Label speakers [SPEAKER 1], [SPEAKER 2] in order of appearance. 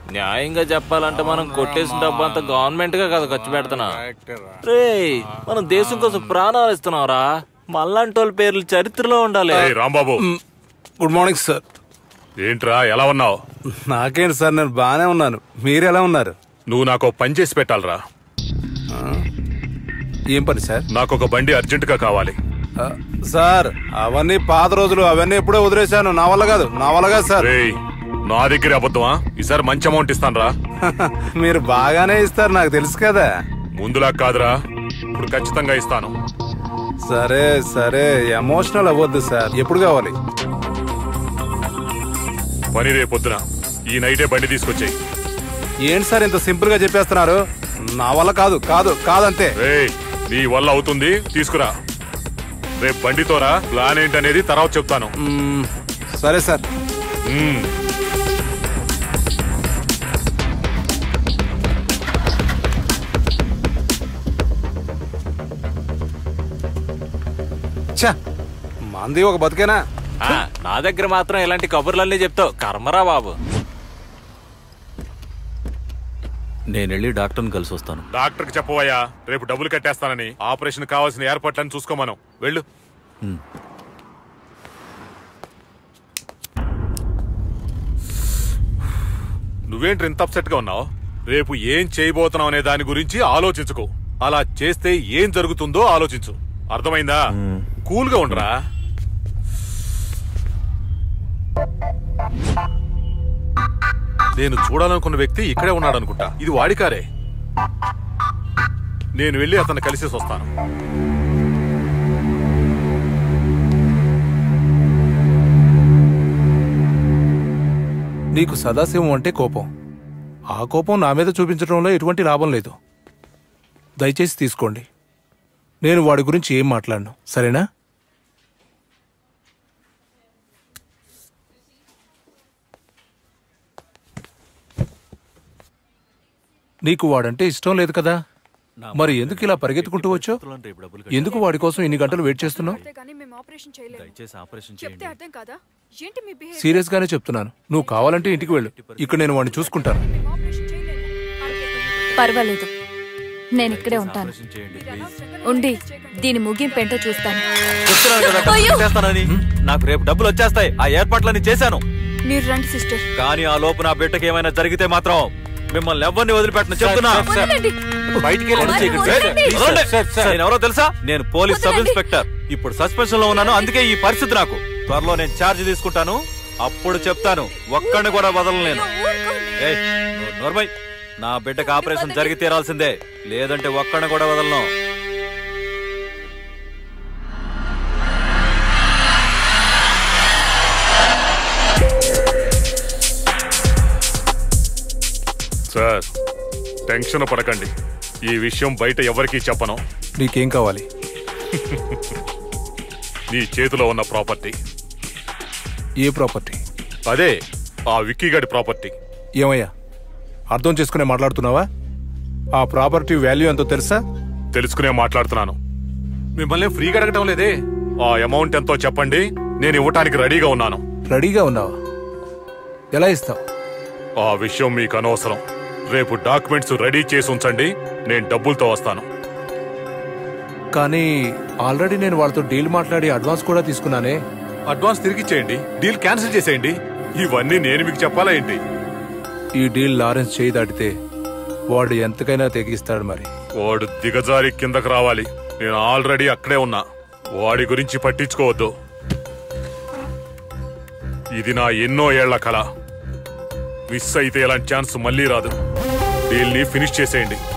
[SPEAKER 1] న్యాయంగా చెప్పాలంటే మనం కొట్టేసిన డబ్బు అంతా గవర్నమెంట్ గా కదా ఖర్చు పెడుతున్నా రే మనం దేశం కోసం ప్రాణాలు ఇస్తున్నావురా మళ్ళంటి వాళ్ళ పేర్లు చరిత్రలో ఉండాలి
[SPEAKER 2] ఏయ్ రాంబాబు
[SPEAKER 3] గుడ్ మార్నింగ్ సార్
[SPEAKER 2] ఏంట్రా ఎలా ఉన్నావు
[SPEAKER 3] నాకేంటి సార్ నేను బాగానే ఉన్నాను మీరు ఎలా ఉన్నారు
[SPEAKER 2] నువ్వు నాకు ఓ పని చేసి పెట్టాలరా
[SPEAKER 3] ఏం పని సార్
[SPEAKER 2] నాకు ఒక బండి అర్జెంటుగా కావాలి
[SPEAKER 3] ఆ, సార్ అవన్నీ పాత రోజులు అవన్నీ ఎప్పుడో వదిలేశాను నా వల్ల కాదు నా వల్ల కాదు సార్
[SPEAKER 2] రేయ్ నా దగ్గర అబద్ధమా ఈసారి మంచి అమౌంట్ ఇస్తాను రా
[SPEAKER 3] మీరు బాగానే ఇస్తారు నాకు తెలుసు కదా
[SPEAKER 2] ముందులా కాదురా ఇప్పుడు ఖచ్చితంగా ఇస్తాను
[SPEAKER 3] సరే సరే ఎమోషనల్ అవ్వద్దు సార్ ఎప్పుడు కావాలి
[SPEAKER 2] పని రేపొద్దున ఈ నైటే బండి తీసుకొచ్చేయి
[SPEAKER 3] ఏంటి సార్ ఇంత సింపుల్ గా చెప్పేస్తున్నారు నా వల్ల కాదు కాదు కాదంతే
[SPEAKER 2] రేయ్ నీ వల్ల అవుతుంది తీసుకురా రేపు బండితోరా ప్లాన్ ఏంటనేది తర్వాత చెప్తాను
[SPEAKER 3] మ్మ్, సరే సార్
[SPEAKER 2] మ్మ్.
[SPEAKER 3] ఛ మంది ఒక బతికేనా
[SPEAKER 1] ఆ, నా దగ్గర మాత్రం ఇలాంటి కబుర్లన్నీ చెప్తావు కర్మరా బాబు
[SPEAKER 4] నేను వెళ్ళి డాక్టర్ని కలిసి వస్తాను
[SPEAKER 2] డాక్టర్కి చెప్పవయ్యా రేపు డబ్బులు కట్టేస్తానని ఆపరేషన్ కావాల్సిన ఏర్పాట్లను చూసుకోమను వెళ్ళు నువ్వేంటి ఇంత అప్సెట్ గా ఉన్నావు రేపు ఏం చేయబోతున్నావు అనే దాని గురించి ఆలోచించుకో అలా చేస్తే ఏం జరుగుతుందో ఆలోచించు అర్థమైందా కూల్ గా ఉండరా నేను చూడాలనుకున్న వ్యక్తి ఇక్కడే ఉన్నాడు అనుకుంటా ఇది వాడి కారే నేను వెళ్ళి అతన్ని కలిసేసి వస్తాను
[SPEAKER 3] నీకు సదాశివం అంటే కోపం ఆ కోపం నా మీద చూపించడంలో ఎటువంటి లాభం లేదు దయచేసి తీసుకోండి నేను వాడి గురించి ఏం మాట్లాడను సరేనా నీకు వాడంటే ఇష్టం లేదు కదా మరి ఎందుకు ఇలా పరిగెత్తుకుంటూ వచ్చో
[SPEAKER 4] రేపు డబ్బులు
[SPEAKER 3] ఎందుకు వాడి కోసం ఇన్ని గంటలు వెయిట్ చేస్తున్నావు
[SPEAKER 5] అంతే కానీ మేము ఆపరేషన్ చేయలేము
[SPEAKER 4] దయచేసి ఆపరేషన్
[SPEAKER 5] చెప్తే
[SPEAKER 4] చేయండి
[SPEAKER 5] అర్థం కాదా ఏంటి మీ బిహేవియర్
[SPEAKER 3] సీరియస్ గానే చెప్తున్నాను నువ్వు కావాలంటే ఇంటికి వెళ్ళు ఇక్కడ నేను వాడిని చూసుకుంటాను
[SPEAKER 5] మేము ఆపరేషన్ చేయలేము అంతే.
[SPEAKER 6] పర్వాలేదు నేను ఇక్కడే ఉంటాను
[SPEAKER 4] ఆపరేషన్ చేయండి
[SPEAKER 5] మీరు అనవసరంగా
[SPEAKER 6] ఉండి
[SPEAKER 5] notice చేయకండి.
[SPEAKER 6] దీని ముగింపేంటో చూస్తాను
[SPEAKER 4] చెప్తున్నాను కదా డబ్బులు చేస్తానని నాకు రేపు డబ్బులు వచ్చేస్తాయి ఆ ఏర్పాట్లన్నీ చేశాను
[SPEAKER 5] మీరు రండి సిస్టర్
[SPEAKER 4] కానీ ఆ లోపు నా బిడ్డకి ఏమైనా జరిగితే మాత్రం మిమ్మల్ని ఎవరిని వదిలిపెట్టను చెప్తున్నా
[SPEAKER 6] వదలండి.
[SPEAKER 1] బయటికి వెళ్ళండి
[SPEAKER 6] అమ్మాయి
[SPEAKER 1] చీకటి.
[SPEAKER 6] వదలండి.
[SPEAKER 4] వదలండి. నేను ఎవరో తెలుసా నేను పోలీస్ సబ్
[SPEAKER 6] వదలండి.
[SPEAKER 4] ఇన్స్పెక్టర్ ఇప్పుడు సస్పెన్షన్ లో ఉన్నాను అందుకే ఈ పరిస్థితి నాకు త్వరలో నేను ఛార్జ్ తీసుకుంటాను అప్పుడు చెప్తాను ఒక్కడిని కూడా వదలలేను
[SPEAKER 6] ఊరుకోండి.
[SPEAKER 4] ఏయ్ నువ్వు నోర్మై నా బిడ్డకు ఆపరేషన్ జరిగి తీరాల్సిందే లేదంటే ఒక్కడిని కూడా వదలను
[SPEAKER 2] సార్ టెన్షన్ పడకండి ఈ విషయం బయట ఎవరికీ చెప్పను
[SPEAKER 3] నీకేం కావాలి
[SPEAKER 2] నీ చేతిలో ఉన్న ప్రాపర్టీ
[SPEAKER 3] ఏ ప్రాపర్టీ
[SPEAKER 2] అదే ఆ విక్కీగడి ప్రాపర్టీ
[SPEAKER 3] ఏమయ్యా అర్థం చేసుకునే మాట్లాడుతున్నావా ఆ ప్రాపర్టీ వాల్యూ ఎంతో తెలుసా
[SPEAKER 2] తెలుసుకునే మాట్లాడుతున్నాను మిమ్మల్ని ఫ్రీగా అడగటం లేదే ఆ అమౌంట్ ఎంతో చెప్పండి నేను ఇవ్వటానికి రెడీగా ఉన్నాను
[SPEAKER 3] రెడీగా ఉన్నావా ఎలా ఇస్తావు
[SPEAKER 2] ఆ విషయం మీకు అనవసరం రేపు డాక్యుమెంట్స్ రెడీ చేసి ఉంచండి నేను డబ్బులతో వస్తాను
[SPEAKER 3] కానీ ఆల్రెడీ నేను వాళ్ళతో డీల్ మాట్లాడి అడ్వాన్స్ కూడా తీసుకున్నానే
[SPEAKER 2] అడ్వాన్స్ తిరిగి ఇచ్చేయండి డీల్ క్యాన్సిల్ చేసేయండి ఇవన్నీ నేను మీకు చెప్పాలా ఏంటి
[SPEAKER 3] ఈ డీల్ లారెన్స్ చేయి దాటితే వాడు ఎంతకైనా తెగిస్తాడు మరి
[SPEAKER 2] వాడు దిగజారి కిందకు రావాలి నేను ఆల్రెడీ అక్కడే ఉన్నా వాడి గురించి పట్టించుకోవద్దు ఇది నా ఎన్నో ఏళ్ల కళ మిస్ అయితే ఇలాంటి ఛాన్స్ మళ్ళీ రాదు డీల్ని ఫినిష్ చేసేయండి